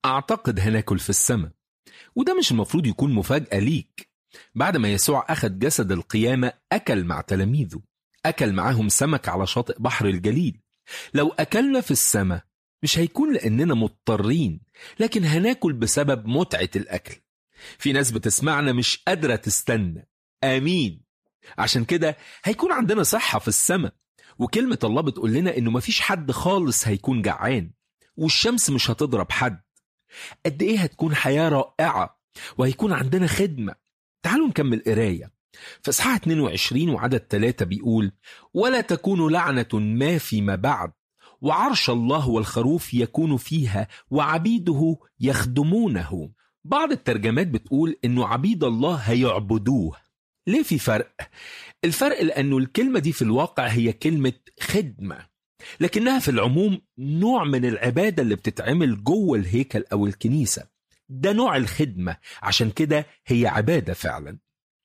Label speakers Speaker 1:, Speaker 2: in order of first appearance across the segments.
Speaker 1: أعتقد هناكل في السماء وده مش المفروض يكون مفاجأة ليك بعد ما يسوع أخذ جسد القيامة أكل مع تلاميذه أكل معاهم سمك على شاطئ بحر الجليل لو أكلنا في السماء مش هيكون لأننا مضطرين لكن هناكل بسبب متعة الأكل في ناس بتسمعنا مش قادرة تستنى آمين عشان كده هيكون عندنا صحة في السماء وكلمة الله بتقول لنا إنه مفيش حد خالص هيكون جعان والشمس مش هتضرب حد قد إيه هتكون حياة رائعة وهيكون عندنا خدمة تعالوا نكمل قراية في إصحاح 22 وعدد 3 بيقول ولا تكون لعنة ما فيما بعد وعرش الله والخروف يكون فيها وعبيده يخدمونه بعض الترجمات بتقول انه عبيد الله هيعبدوه ليه في فرق الفرق لانه الكلمه دي في الواقع هي كلمه خدمه لكنها في العموم نوع من العباده اللي بتتعمل جوه الهيكل او الكنيسه ده نوع الخدمه عشان كده هي عباده فعلا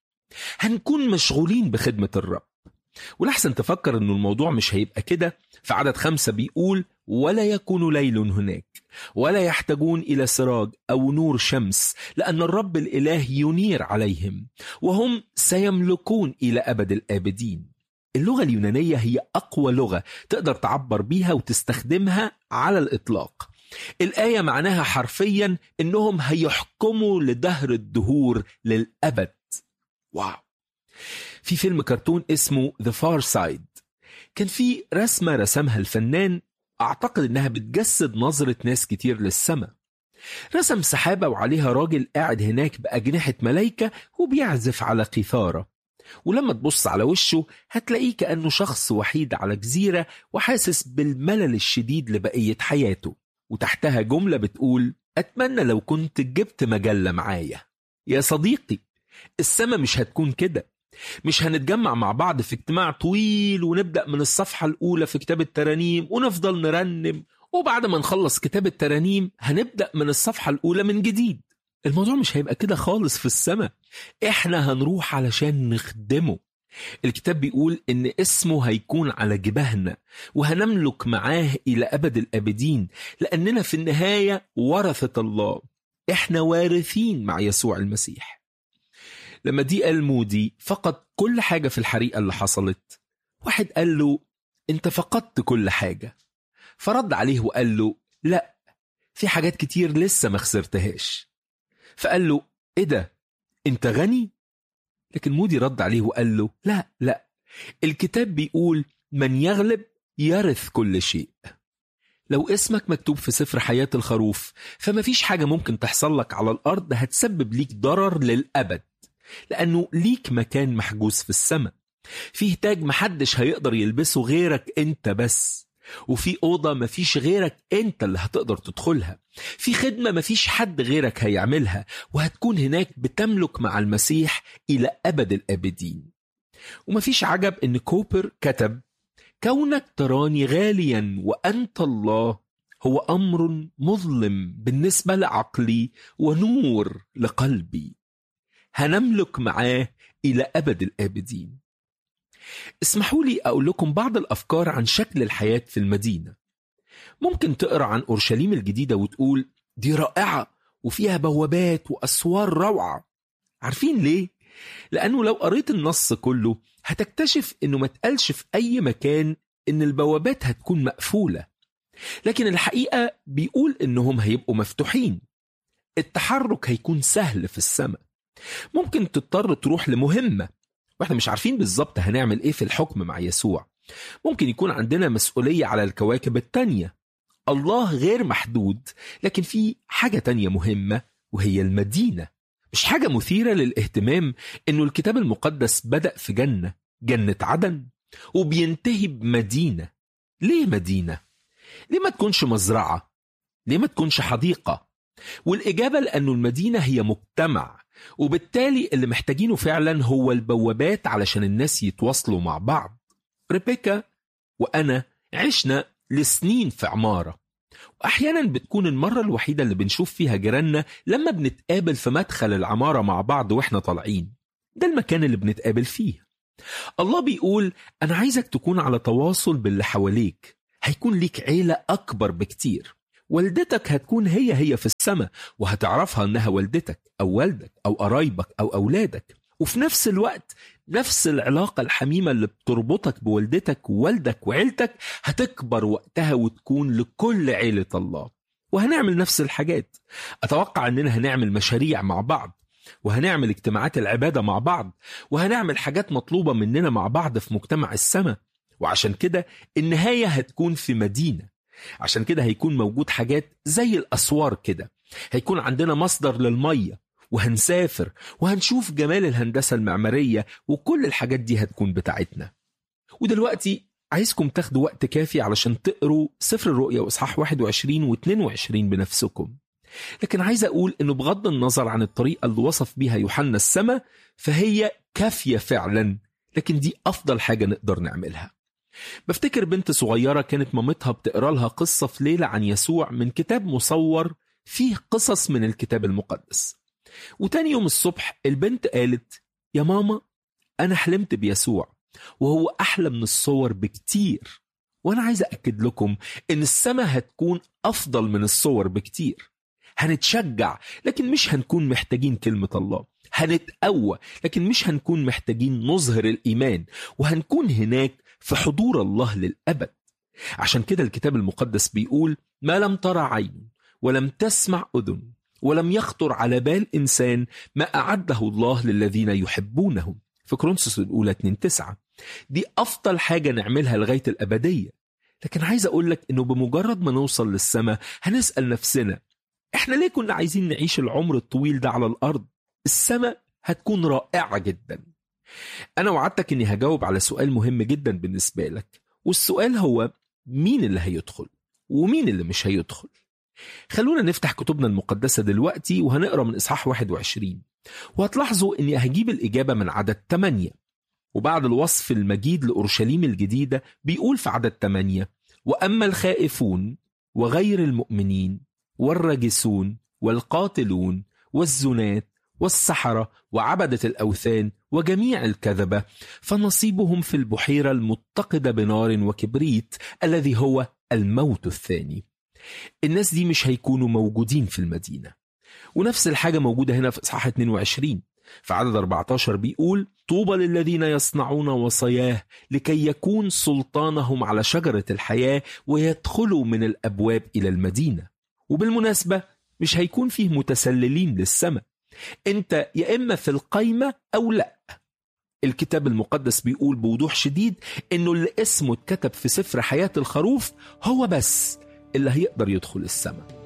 Speaker 1: هنكون مشغولين بخدمه الرب ولحسن تفكر انه الموضوع مش هيبقى كده في عدد خمسة بيقول ولا يكون ليل هناك ولا يحتاجون إلى سراج أو نور شمس لأن الرب الإله ينير عليهم وهم سيملكون إلى أبد الآبدين اللغة اليونانية هي أقوى لغة تقدر تعبر بيها وتستخدمها على الإطلاق الآية معناها حرفيا إنهم هيحكموا لدهر الدهور للأبد واو في فيلم كرتون اسمه The Far Side كان في رسمة رسمها الفنان أعتقد إنها بتجسد نظرة ناس كتير للسماء رسم سحابة وعليها راجل قاعد هناك بأجنحة ملايكة وبيعزف على قيثارة ولما تبص على وشه هتلاقيه كأنه شخص وحيد على جزيرة وحاسس بالملل الشديد لبقية حياته وتحتها جملة بتقول أتمنى لو كنت جبت مجلة معايا يا صديقي السما مش هتكون كده مش هنتجمع مع بعض في اجتماع طويل ونبدأ من الصفحة الأولى في كتاب الترانيم ونفضل نرنم وبعد ما نخلص كتاب الترانيم هنبدأ من الصفحة الأولى من جديد الموضوع مش هيبقى كده خالص في السماء احنا هنروح علشان نخدمه الكتاب بيقول ان اسمه هيكون على جباهنا وهنملك معاه الى ابد الابدين لاننا في النهايه ورثه الله احنا وارثين مع يسوع المسيح لما دي قال مودي فقد كل حاجة في الحريقة اللي حصلت واحد قال له انت فقدت كل حاجة فرد عليه وقال له لا في حاجات كتير لسه ما خسرتهاش فقال له ايه ده انت غني لكن مودي رد عليه وقال له لا لا الكتاب بيقول من يغلب يرث كل شيء لو اسمك مكتوب في سفر حياة الخروف فما فيش حاجة ممكن تحصل لك على الأرض هتسبب ليك ضرر للأبد لأنه ليك مكان محجوز في السماء فيه تاج محدش هيقدر يلبسه غيرك انت بس وفي أوضة مفيش غيرك انت اللي هتقدر تدخلها في خدمة مفيش حد غيرك هيعملها وهتكون هناك بتملك مع المسيح إلى أبد الآبدين ومفيش عجب ان كوبر كتب كونك تراني غاليا وأنت الله هو أمر مظلم بالنسبة لعقلي ونور لقلبي هنملك معاه إلى أبد الآبدين اسمحوا لي أقول لكم بعض الأفكار عن شكل الحياة في المدينة ممكن تقرأ عن أورشليم الجديدة وتقول دي رائعة وفيها بوابات وأسوار روعة عارفين ليه؟ لأنه لو قريت النص كله هتكتشف إنه ما تقالش في أي مكان إن البوابات هتكون مقفولة لكن الحقيقة بيقول إنهم هيبقوا مفتوحين التحرك هيكون سهل في السماء ممكن تضطر تروح لمهمة واحنا مش عارفين بالظبط هنعمل ايه في الحكم مع يسوع ممكن يكون عندنا مسؤولية على الكواكب التانية الله غير محدود لكن في حاجة تانية مهمة وهي المدينة مش حاجة مثيرة للاهتمام انه الكتاب المقدس بدأ في جنة جنة عدن وبينتهي بمدينة ليه مدينة؟ ليه ما تكونش مزرعة؟ ليه ما تكونش حديقة؟ والإجابة لأنه المدينة هي مجتمع وبالتالي اللي محتاجينه فعلا هو البوابات علشان الناس يتواصلوا مع بعض ريبيكا وأنا عشنا لسنين في عمارة وأحيانا بتكون المرة الوحيدة اللي بنشوف فيها جيراننا لما بنتقابل في مدخل العمارة مع بعض وإحنا طالعين ده المكان اللي بنتقابل فيه الله بيقول أنا عايزك تكون على تواصل باللي حواليك هيكون ليك عيلة أكبر بكتير والدتك هتكون هي هي في السماء وهتعرفها انها والدتك او والدك او قرايبك او اولادك وفي نفس الوقت نفس العلاقة الحميمة اللي بتربطك بوالدتك ووالدك وعيلتك هتكبر وقتها وتكون لكل عيلة الله وهنعمل نفس الحاجات أتوقع أننا هنعمل مشاريع مع بعض وهنعمل اجتماعات العبادة مع بعض وهنعمل حاجات مطلوبة مننا مع بعض في مجتمع السماء وعشان كده النهاية هتكون في مدينة عشان كده هيكون موجود حاجات زي الأسوار كده هيكون عندنا مصدر للمية وهنسافر وهنشوف جمال الهندسة المعمارية وكل الحاجات دي هتكون بتاعتنا ودلوقتي عايزكم تاخدوا وقت كافي علشان تقروا سفر الرؤيا وإصحاح 21 و22 بنفسكم لكن عايز أقول إنه بغض النظر عن الطريقة اللي وصف بيها يوحنا السماء فهي كافية فعلا لكن دي أفضل حاجة نقدر نعملها بفتكر بنت صغيرة كانت مامتها بتقرا لها قصة في ليلة عن يسوع من كتاب مصور فيه قصص من الكتاب المقدس وتاني يوم الصبح البنت قالت يا ماما أنا حلمت بيسوع وهو أحلى من الصور بكتير وأنا عايز أكد لكم إن السماء هتكون أفضل من الصور بكتير هنتشجع لكن مش هنكون محتاجين كلمة الله هنتقوى لكن مش هنكون محتاجين نظهر الإيمان وهنكون هناك في حضور الله للأبد عشان كده الكتاب المقدس بيقول ما لم ترى عين ولم تسمع أذن ولم يخطر على بال إنسان ما أعده الله للذين يحبونه في كرونسوس الأولى 2 9 دي أفضل حاجة نعملها لغاية الأبدية لكن عايز أقول لك إنه بمجرد ما نوصل للسماء هنسأل نفسنا إحنا ليه كنا عايزين نعيش العمر الطويل ده على الأرض السماء هتكون رائعة جدا أنا وعدتك إني هجاوب على سؤال مهم جدا بالنسبة لك والسؤال هو مين اللي هيدخل ومين اللي مش هيدخل خلونا نفتح كتبنا المقدسة دلوقتي وهنقرا من إصحاح 21 وهتلاحظوا إني هجيب الإجابة من عدد 8 وبعد الوصف المجيد لأورشليم الجديدة بيقول في عدد 8 وأما الخائفون وغير المؤمنين والراجسون والقاتلون والزنات والسحرة وعبدة الأوثان وجميع الكذبة فنصيبهم في البحيرة المتقدة بنار وكبريت الذي هو الموت الثاني الناس دي مش هيكونوا موجودين في المدينة ونفس الحاجة موجودة هنا في إصحاح 22 في عدد 14 بيقول طوبى للذين يصنعون وصاياه لكي يكون سلطانهم على شجرة الحياة ويدخلوا من الأبواب إلى المدينة وبالمناسبة مش هيكون فيه متسللين للسماء انت يا اما في القايمه او لا الكتاب المقدس بيقول بوضوح شديد انه اللي اسمه اتكتب في سفر حياه الخروف هو بس اللي هيقدر يدخل السماء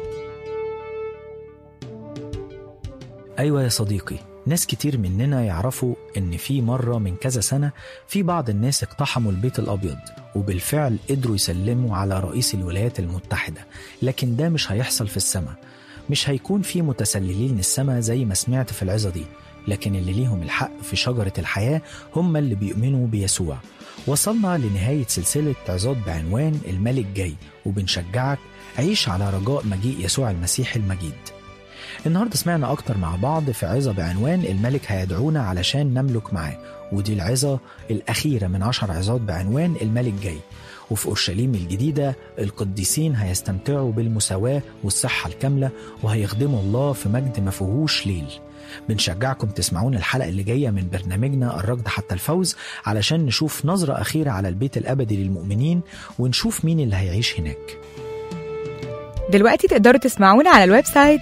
Speaker 2: أيوة يا صديقي ناس كتير مننا يعرفوا إن في مرة من كذا سنة في بعض الناس اقتحموا البيت الأبيض وبالفعل قدروا يسلموا على رئيس الولايات المتحدة لكن ده مش هيحصل في السماء مش هيكون في متسللين السماء زي ما سمعت في العظة دي لكن اللي ليهم الحق في شجرة الحياة هم اللي بيؤمنوا بيسوع وصلنا لنهاية سلسلة عظات بعنوان الملك جاي وبنشجعك عيش على رجاء مجيء يسوع المسيح المجيد النهاردة سمعنا أكتر مع بعض في عظة بعنوان الملك هيدعونا علشان نملك معاه ودي العظة الأخيرة من عشر عظات بعنوان الملك جاي وفي أورشليم الجديدة القديسين هيستمتعوا بالمساواة والصحة الكاملة وهيخدموا الله في مجد ما فيهوش ليل بنشجعكم تسمعون الحلقة اللي جاية من برنامجنا الركض حتى الفوز علشان نشوف نظرة أخيرة على البيت الأبدي للمؤمنين ونشوف مين اللي هيعيش هناك
Speaker 3: دلوقتي تقدروا تسمعونا على الويب سايت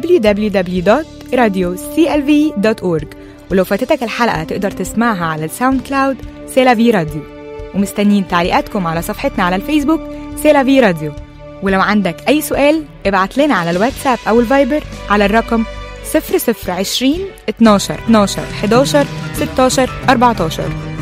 Speaker 3: www.radioclv.org ولو فاتتك الحلقة تقدر تسمعها على الساوند كلاود سيلافي راديو ومستنيين تعليقاتكم على صفحتنا على الفيسبوك سيلافي راديو ولو عندك أي سؤال ابعت لنا على الواتساب أو الفايبر على الرقم 0020 12 12 11 16 14